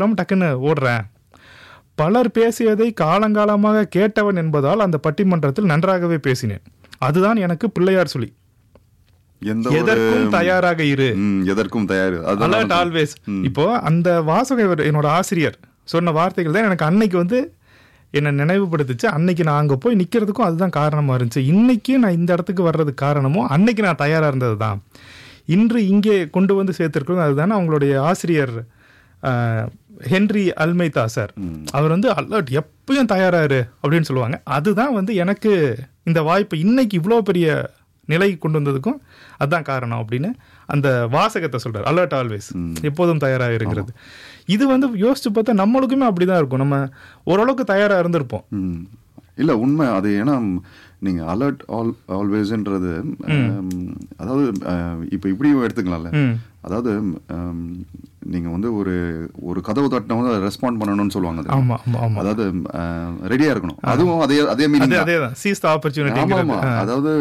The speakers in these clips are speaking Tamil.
நம்ம டக்குன்னு ஓடுறேன் பலர் பேசியதை காலங்காலமாக கேட்டவன் என்பதால் அந்த பட்டிமன்றத்தில் நன்றாகவே பேசினேன் அதுதான் எனக்கு பிள்ளையார் சொல்லி எந்த ஒரு எதற்கும் தயாராக இரு ம், எதற்கும் தயார் அலர்ட் அதான் ஆல்வேஸ் இப்போ அந்த வாசகம் இவர் என்னோட ஆசிரியர் சொன்ன வார்த்தைகள் தான் எனக்கு அன்னைக்கு வந்து என்னை நினைவுபடுத்துச்சு அன்னைக்கு நான் அங்கே போய் நிற்கிறதுக்கும் அதுதான் காரணமாக இருந்துச்சு இன்னைக்கு நான் இந்த இடத்துக்கு வர்றதுக்கு காரணமும் அன்னைக்கு நான் தயாராக இருந்தது தான் இன்று இங்கே கொண்டு வந்து சேர்த்துருக்கிறது அதுதானே அவங்களுடைய ஆசிரியர் அஹ், ஹென்றி அல்மைதா சார் அவர் வந்து அலர்ட் எப்பயும் தயாராரு அப்படின்னு சொல்லுவாங்க அதுதான் வந்து எனக்கு இந்த வாய்ப்பு இன்னைக்கு இவ்வளோ பெரிய நிலைக்கு கொண்டு வந்ததுக்கும் அதான் காரணம் அப்படின்னு அந்த வாசகத்தை சொல்றாரு அலர்ட் ஆல்வேஸ் எப்போதும் தயாராக இருக்கிறது இது வந்து யோசிச்சு பார்த்தா நம்மளுக்குமே அப்படிதான் இருக்கும் நம்ம ஓரளவுக்கு தயாரா இருந்திருப்போம் ம். இல்ல உண்மை அது ஏன்னா நீங்க அலர்ட் ஆல் ஆல்வேஸ்ன்றது அதாவது அஹ், இப்ப இப்படியும் எடுத்துக்கலாம்ல ம். அதாவது அம், நீங்க வந்து ஒரு ஒரு கதவு தட்டின வந்து ரெஸ்பாண்ட் பண்ணணும்னு சொல்லுவாங்க அது. ஆமா ஆமா ஆமா அதாவது ரெடியா இருக்கணும் அதுவும் அதே அதே மீனிங் அதே அதே தான் சீஸ் த ஆமா ஆப்பர்ச்சுனிட்டி ஆமா அதாவது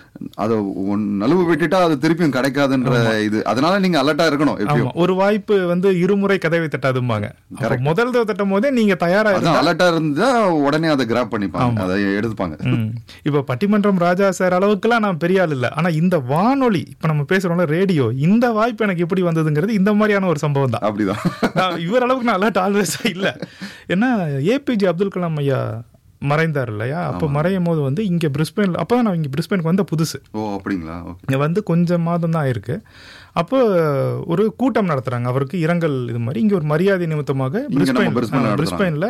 அத ஒன் நழுவு விட்டுட்டா அது திருப்பியும் கிடைக்காதுன்ற இது அதனால நீங்க அலர்ட்டா இருக்கணும் எப்படியும் ஆமா ஒரு வாய்ப்பு வந்து இருமுறை கதவை தட்டாதும்பாங்க அப்ப முதல் தடவை தட்டும் போதே நீங்க தயாரா இருந்தா அதான் அலர்ட்டா இருந்தா உடனே அதை கிராப் பண்ணிப்பாங்க அதை எடுத்துப்பாங்க ம். இப்ப பட்டிமன்றம் ராஜா சார் அளவுக்குலாம் நான் பெரிய ஆள் இல்ல ஆனா இந்த வானொலி இப்ப நம்ம பேசுறோம்ல ரேடியோ இந்த வாய்ப்பு எனக்கு எப்படி வந்ததுங்கிறது இந்த மாதிரியான ஒரு சம்பவம் தான் அப்படிதான் நான் இவர் அளவுக்கு நான் அலர்ட் ஆல்வேஸ் இல்ல ஏன்னா ஏபிஜே அப்துல் கலாம் ஐயா மறைந்தார் இல்லையா அப்போ மறையும் போது வந்து இங்க பிரிஸ்பெயின்ல அப்பதான் நான் இங்க பிரிஸ்பெயினுக்கு வந்த புதுசு ஓ அப்படிங்களா ஓகே இங்க வந்து கொஞ்சம் மாதம் தான் ஆயிருக்கு அப்போ ஒரு கூட்டம் நடத்துறாங்க அவருக்கு இரங்கல் இது மாதிரி இங்க ஒரு மரியாதை நிமித்தமாக இங்க நம்ம பிரிஸ்பெயின் பிரிஸ்பெயின்ல ஆ, பிரிஸ்பெயின்ல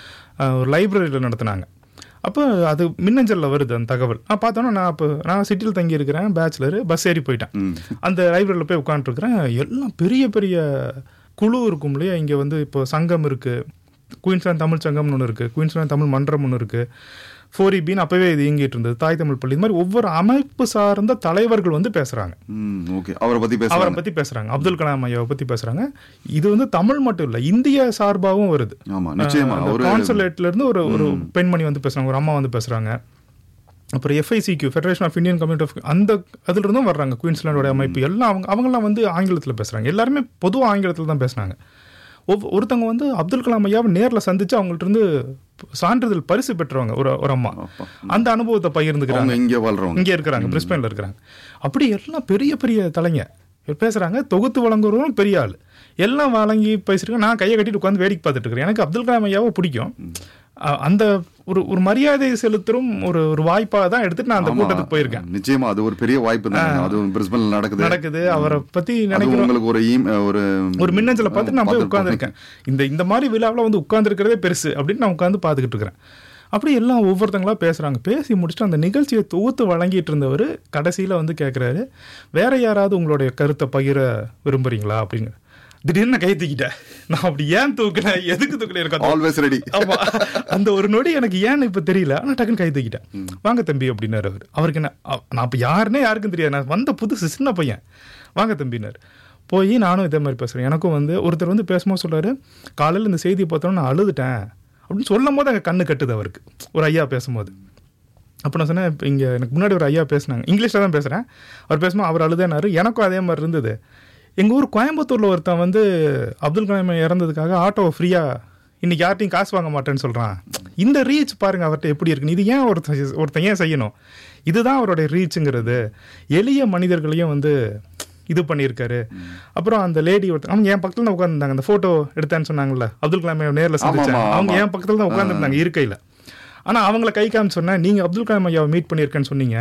ஆ, ஒரு லைப்ரரியில் நடத்துனாங்க அப்போ அது மின்னஞ்சல்ல வருது அந்த தகவல் நான் பார்த்தோன்னா நான் அப்போ நான் சிட்டியில் தங்கி இருக்கிறேன் பேச்சுலர் பஸ் ஏறி போயிட்டேன் ம். அந்த லைப்ரரியில் போய் உட்காந்துருக்கிறேன் எல்லாம் பெரிய பெரிய குழு இருக்கும் இல்லையா இங்கே வந்து இப்போ சங்கம் இருக்கு குயின்ஸ்லாந்து தமிழ் சங்கம்னு ஒன்று இருக்கு குயின்ஸ்லாந்து தமிழ் மன்றம் ஒன்று இருக்கு ஃபோர் பின்னு அப்பவே இது இயங்கிட்டு இருந்தது தாய் தமிழ் பள்ளி இது மாதிரி ஒவ்வொரு அமைப்பு சார்ந்த தலைவர்கள் வந்து பேசுறாங்க ம் ஓகே அவரை பத்தி அவரை பேசுறாங்க பத்தி பேசுறாங்க அப்துல் கலாம் ஐயாவை பத்தி பேசுறாங்க இது வந்து தமிழ் மட்டும் இல்ல இந்திய சார்பாகவும் வருது ஆமா நிச்சயமா அவரு கான்சுலேட்ல இருந்து ஒரு ஒரு பெண்மணி வந்து பேசுறாங்க ஒரு அம்மா வந்து பேசுறாங்க அப்புறம் FICQ federation of Indian community of அந்த அதுல இருந்தும் வர்றாங்க குயின்ஸ்லாண்டோட அமைப்பு எல்லாம் அவங்க அவங்கெல்லாம் வந்து ஆங்கிலத்தில் பேசுறாங்க எல்லாருமே பொதுவாக ஆங்கிலத்தில் தான் பேசுனாங்க ஒவ்வொ- ஒருத்தவங்க வந்து அப்துல் கலாம் ஐயாவை நேரில் சந்திச்சு அவங்கள்ட்ட இருந்து சான்றிதழ் பரிசு பெற்றவங்க ஒரு ஒரு அம்மா அந்த அனுபவத்தை பகிர்ந்துக்கிறாங்க அவங்க இங்க வாழ்றவங்க இங்கே இருக்கிறாங்க பிரிஸ்பெயினில் இருக்கிறாங்க அப்படி எல்லாம் பெரிய பெரிய தலைங்க பேசுறாங்க தொகுத்து வழங்குறவங்களும் பெரிய ஆள் எல்லாம் வழங்கி பேசிருக்கேன் நான் கையை கட்டிட்டு உட்காந்து வேடிக்கை பார்த்துட்டு இருக்கிறேன் எனக்கு அப்துல் கலாம் ஐயாவை பிடிக்கும் அ- அந்த ஒரு ஒரு மரியாதை செலுத்தும் ஒரு ஒரு வாய்ப்பாக தான் எடுத்துட்டு நான் அந்த ஆமா. கூட்டத்துக்கு போயிருக்கேன் நிச்சயமா அது ஒரு பெரிய வாய்ப்பு தான் அது பிரிஸ்பன்ல நடக்குது நடக்குது அவரை பத்தி அது நினைக்கிறோம் உங்களுக்கு ஒரு ஈம் ஒரு ஒரு மின்னஞ்சலை பார்த்து நான் போய் பார்த்திருப்போம். உட்காந்துருக்கேன் இந்த இந்த மாதிரி விழாவில் வந்து உட்காந்துருக்கிறதே பெருசு அப்படின்னு நான் உட்காந்து பார்த்துக்கிட்டு இருக்கிறேன் அப்படி எல்லாம் ஒவ்வொருத்தங்களா பேசுறாங்க பேசி முடிச்சுட்டு அந்த நிகழ்ச்சியை தொகுத்து வழங்கிட்டு இருந்தவர் கடைசியில வந்து கேட்குறாரு வேற யாராவது உங்களுடைய கருத்தை பகிர விரும்புறீங்களா அப்படிங்க திடீர்னு நான் கை தூக்கிட்டேன் நான் அப்படி ஏன் தூக்கினேன் எதுக்கு தூக்கினேன் எனக்கு அந்த- ஆல்வேஸ் ரெடி ஆமா அந்த ஒரு நொடி எனக்கு ஏன்னு இப்ப தெரியல ஆனா டக்குன்னு கை தூக்கிட்டேன் வாங்க தம்பி அப்படின்னாரு அவர் அவருக்கு என்ன அவ- நான் அப்ப யாருன்னே யாருக்கும் தெரியாது நான் வந்த புதுசு சின்ன பையன் வாங்க தம்பினாரு போய் நானும் இதே மாதிரி பேசுறேன் எனக்கும் வந்து ஒருத்தர் வந்து பேசும்போது சொல்றாரு காலையில இந்த செய்தியை பார்த்தோன்னே நான் அழுதுட்டேன் அப்படின்னு சொல்லும் போது அங்கே கண்ணு கட்டுது அவருக்கு ஒரு ஐயா பேசும்போது அப்போ நான் சொன்னேன் இப்போ இங்கே எனக்கு முன்னாடி ஒரு ஐயா பேசுனாங்க இங்கிலீஷில் தான் பேசுகிறேன் அவர் பேசும்போது அவர் அழுதேனாரு எனக்கும் அதே மாதிரி இருந்தது எங்கள் ஊர் கோயம்புத்தூரில் ஒருத்தன் வந்து அப்துல் கலாம் இறந்ததுக்காக ஆட்டோவை ஃப்ரீயாக இன்னைக்கு யார்ட்டையும் காசு வாங்க மாட்டேன்னு சொல்கிறான் இந்த ரீச் பாருங்க அவர்கிட்ட எப்படி இருக்குன்னு இது ஏன் ஒருத்தன் ஒருத்தன் ஏன் செய்யணும் இதுதான் அவருடைய ரீச்சுங்கிறது எளிய மனிதர்களையும் வந்து இது பண்ணியிருக்காரு அப்புறம் அந்த லேடி ஒருத்தர் அவங்க என் பக்கத்துல தான் உட்காந்துருந்தாங்க அந்த ஃபோட்டோ எடுத்தேன்னு சொன்னாங்கல்ல அப்துல் கலாம் நேரில் சந்திச்சாங்க ஆமா, அவங்க ஆமா. என் பக்கத்துல தான் உட்காந்துருந்தாங்க இருக்கையில் ஆனா அவங்கள கை காமிச்சு சொன்னேன் நீங்க அப்துல் கலாம் ஐயாவை மீட் பண்ணியிருக்கேன்னு சொன்னீங்க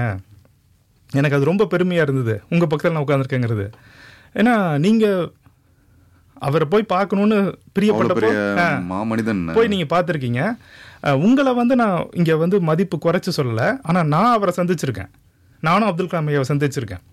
எனக்கு அது ரொம்ப பெருமையா இருந்தது உங்க பக்கத்துல நான் உட்காந்துருக்கேங்கிறது ஏன்னா நீங்க அவரை போய் பார்க்கணும்னு அவ்வளவு பிரியப்பட்டப்போ பெரிய ஆ, மாமனிதன் போய் நீங்க பார்த்துருக்கீங்க உங்களை வந்து நான் இங்க வந்து மதிப்பு குறைச்சு சொல்லல ஆனா நான் அவரை சந்திச்சிருக்கேன் நானும் அப்துல் கலாம் ஐயாவை சந்திச்சிருக்கேன்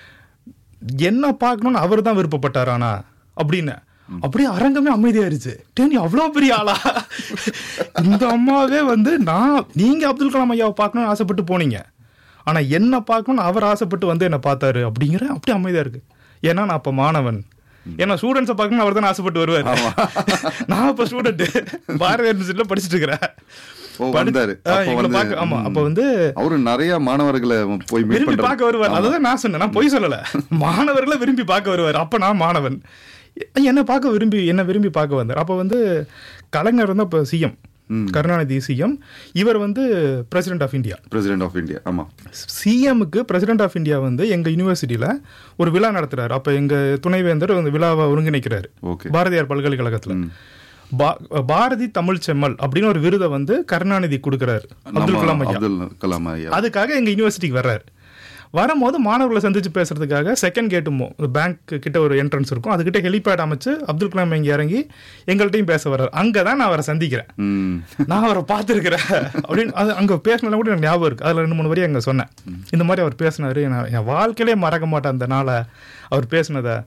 என்ன பார்க்கணும்னு அவர் தான் விருப்பப்பட்டார் ஆனா அப்படின்னு அப்படியே அரங்கமே அமைதியாயிருச்சு டே நீ அவ்வளோ பெரிய ஆளா இந்த அம்மாவே வந்து நான் நீங்க அப்துல் கலாம் ஐயாவை பார்க்கணும்னு ஆசைப்பட்டு போனீங்க ஆனா என்ன பார்க்கணும்னு அவர் ஆசைப்பட்டு வந்து என்ன பார்த்தாரு அப்படிங்கிற அப்படியே அமைதியா இருக்கு ஏன்னா நான் அப்ப மாணவன் ஏன்னா ஸ்டூடெண்ட்ஸை பார்க்கணும் அவர் தான் ஆசைப்பட்டு வருவார் நான் இப்ப ஸ்டூடெண்ட் பாரதிய யூனிவர்சிட்டியில் படிச்சுட்டு இருக்கிறேன் ஓ, படி- வந்தாரு. ஆ, அப்போ எங்களை வந்து, பார்க்க ஆமா அப்ப வந்து அவரு நிறைய மாணவர்களை போய் மீட் விரும்பி பண்றாரு பார்க்க வருவார் அதுதான் நான் சொன்னேன் நான் பொய் சொல்லல மாணவர்களை விரும்பி பார்க்க வருவார் அப்ப நான் மாணவன் என்னை பார்க்க விரும்பி என்ன விரும்பி பார்க்க வந்தார் அப்போ வந்து கலைஞர் வந்து அப்போ சிஎம் ம். கருணாநிதி சிஎம் இவர் வந்து president of India president of India ஆமா சிஎம்க்கு பிரசிடென்ட் ஆஃப் இந்தியா வந்து எங்க யூனிவர்சிட்டியில ஒரு விழா நடத்துறாரு அப்ப எங்க துணைவேந்தர் அந்த விழாவை ஒருங்கிணைக்கிறாரு ஓகே பாரதியார் பல்கலைக்கழகத்துல பா- பாரதி தமிழ் செம்மல் அப்படின்னு ஒரு விருதை வந்து கருணாநிதி கொடுக்கறாரு அப்துல் கலாம் ஐயா அப்துல் கலாம் ஐயா அதுக்காக எங்க யூனிவர்சிட்டிக்கு வர்றாரு வரும்போது மாணவர்களை சந்திச்சு பேசுறதுக்காக செகண்ட் கேட்டு பேங்க் கிட்ட ஒரு என்ட்ரன்ஸ் இருக்கும் அதுக்கிட்ட ஹெலிபேட் அமைச்சு அப்துல் கலாம் இங்க இறங்கி எங்கள்கிட்டயும் பேச வர்றாரு அங்கதான் நான் அவரை சந்திக்கிறேன் ம் நான் அவரை பார்த்துருக்கிறேன் அப்படின்னு அது அங்கே பேசினதுல கூட எனக்கு ஞாபகம் இருக்கு அதில் ரெண்டு மூணு வரி அங்கே சொன்னேன் இந்த மாதிரி அவர் பேசினாரு நான் என் வாழ்க்கையிலே மறக்க மாட்டேன் அந்த நாளை அவர் பேசினதை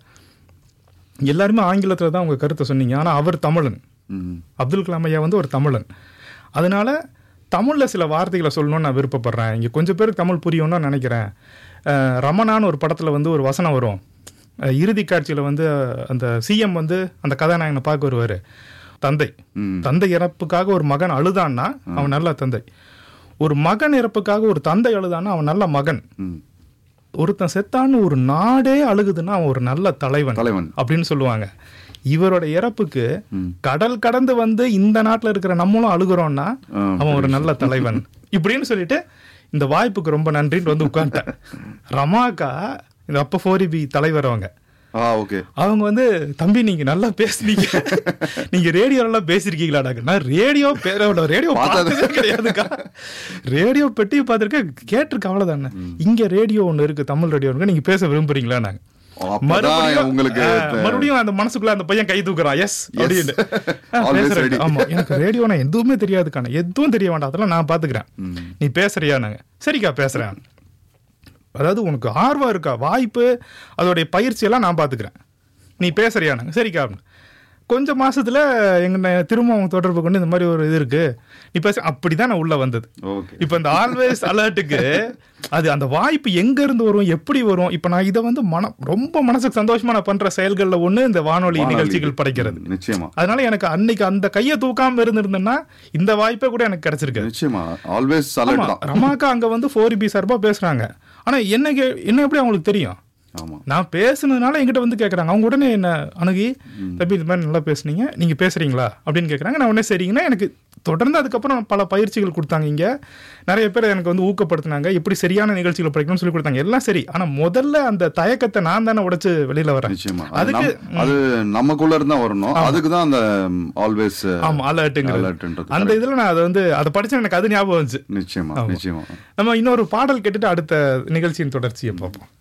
எல்லாருமே ஆங்கிலத்தில் தான் உங்கள் கருத்தை சொன்னீங்க ஆனால் அவர் தமிழன் ம் அப்துல் கலாம் ஐயா வந்து ஒரு தமிழன் அதனால தமிழில் சில வார்த்தைகளை சொல்லணும்னு நான் விருப்பப்படுறேன் இங்கே கொஞ்சம் பேருக்கு தமிழ் புரியும்னு நான் நினைக்கிறேன் அஹ் ரமணான்னு ஒரு படத்தில் வந்து ஒரு வசனம் வரும் அஹ் இறுதி காட்சியில் வந்து அஹ், அந்த சிஎம் வந்து அந்த கதாநாயகனை பார்க்க வருவார் தந்தை ம் தந்தை இறப்புக்காக ஒரு மகன் அழுதான்னா அவன் நல்ல தந்தை ஒரு மகன் இறப்புக்காக ஒரு தந்தை அழுதான்னா அவன் நல்ல மகன் ம் ஒருத்தன் செத்தான்னு ஒரு நாடே அழுகுதுன்னா அவன் ஒரு நல்ல தலைவன் தலைவன் அப்படின்னு சொல்லுவாங்க இவரோட இறப்புக்கு ம். கடல் கடந்து வந்து இந்த நாட்டுல இருக்கிற நம்மளும் அழுகுறோம்னா ஆ, அவன் ஒரு நல்ல தலைவன் இப்படின்னு சொல்லிட்டு இந்த வாய்ப்புக்கு ரொம்ப நன்றின்னு வந்து உட்காந்துட்டேன் ரமாக்கா இந்த அப்ப ஃபோரி பி தலைவர் அவங்க ஆ ஓகே அவங்க வந்து தம்பி நீங்க நல்லா பேசுனீங்க நீங்க ரேடியோ நல்லா பேசிருக்கீங்களாடா நான் ரேடியோ ரேடியோ பார்த்ததே கிடையாதுக்கா ரேடியோ பெட்டி பார்த்துருக்கேன் கேட்டிருக்க அவ்வளவுதானே இங்க ரேடியோ ஒண்ணு இருக்கு தமிழ் ரேடியோ இருக்கு நீங்க பேச விரும்புறீங்களா நாங்க அப்பதான் உங்களுக்கு ஆ, மறுபடியும் அந்த மனசுக்குள்ள அந்த பையன் கை தூக்குறான் எஸ் அப்படின்னு ஆ, Always பேசுறேன். ready. ஆமா எனக்கு ரேடியோ நான் எதுவுமே தெரியாதுக்கான எதுவும் தெரிய வேண்டாம் அதெல்லாம் நான் பாத்துக்கிறேன் நீ பேசுறியா நாங்க சரிக்கா பேசுறேன் அதாவது உனக்கு ஆர்வம் இருக்கா வாய்ப்பு அதோடைய பயிற்சி எல்லாம் நான் பாத்துக்கிறேன் நீ பேசுறியா நாங்க சரிக்கா அப்படின்னு. கொஞ்ச மாசத்துல எங்க திரும்ப அவங்க தொடர்பு கொண்டு இந்த மாதிரி ஒரு இது இருக்கு நீ பேச அப்படிதான் நான் உள்ள வந்தது ஓகே இப்ப இந்த ஆல்வேஸ் அலர்ட்டுக்கு அது அந்த வாய்ப்பு எங்க இருந்து வரும் எப்படி வரும் இப்ப நான் இதை வந்து மன ரொம்ப மனசுக்கு சந்தோஷமா நான் பண்ற செயல்கள்ல ஒண்ணு இந்த வானொலி நிகழ்ச்சிகள் படைக்கிறது நிச்சயமா அதனால எனக்கு அன்னைக்கு அந்த கையை தூக்காம இருந்திருந்தேன்னா இந்த வாய்ப்பே கூட எனக்கு கிடைச்சிருக்காது நிச்சயமா ஆல்வேஸ் ஆமா, அலர்ட் தான் ரமாக்கா அங்க வந்து ஃபோர் பி சார்பா பேசுறாங்க ஆனா என்ன கே- என்ன எப்படி அவங்களுக்கு தெரியும் ஆமா நான் பேசுனதுனால என்கிட்ட வந்து கேக்குறாங்க அவங்க உடனே என்ன அணுகி தம்பி இது மாதிரி நல்லா பேசுனீங்க நீங்க பேசுறீங்களா அப்படின்னு கேக்குறாங்க நான் உடனே சரிங்கன்னா எனக்கு தொடர்ந்து அதுக்கப்புறம் பல பயிற்சிகள் கொடுத்தாங்க இங்க நிறைய பேர் எனக்கு வந்து ஊக்கப்படுத்தினாங்க எப்படி சரியான நிகழ்ச்சிகள் படிக்கணும்னு சொல்லி கொடுத்தாங்க எல்லாம் சரி ஆனா முதல்ல அந்த தயக்கத்தை நான் தானே உடைச்சு வெளியில வரேன் நிச்சயமா அது அதுக்கு நம்- அது நமக்குள்ள இருந்தா வரணும் அதுக்கு தான் அந்த ஆல்வேஸ் ஆமா அலர்ட்டுங்கிறது அலர்ட்ன்றது அந்த இதுல நான் அதை வந்து அதை படிச்சா எனக்கு அது ஞாபகம் வந்துச்சு நிச்சயமா நிச்சயமா நம்ம இன்னொரு பாடல் கேட்டுட்டு அடுத்த நிகழ்ச்சியின் தொடர்ச்சியை பார்ப்போம்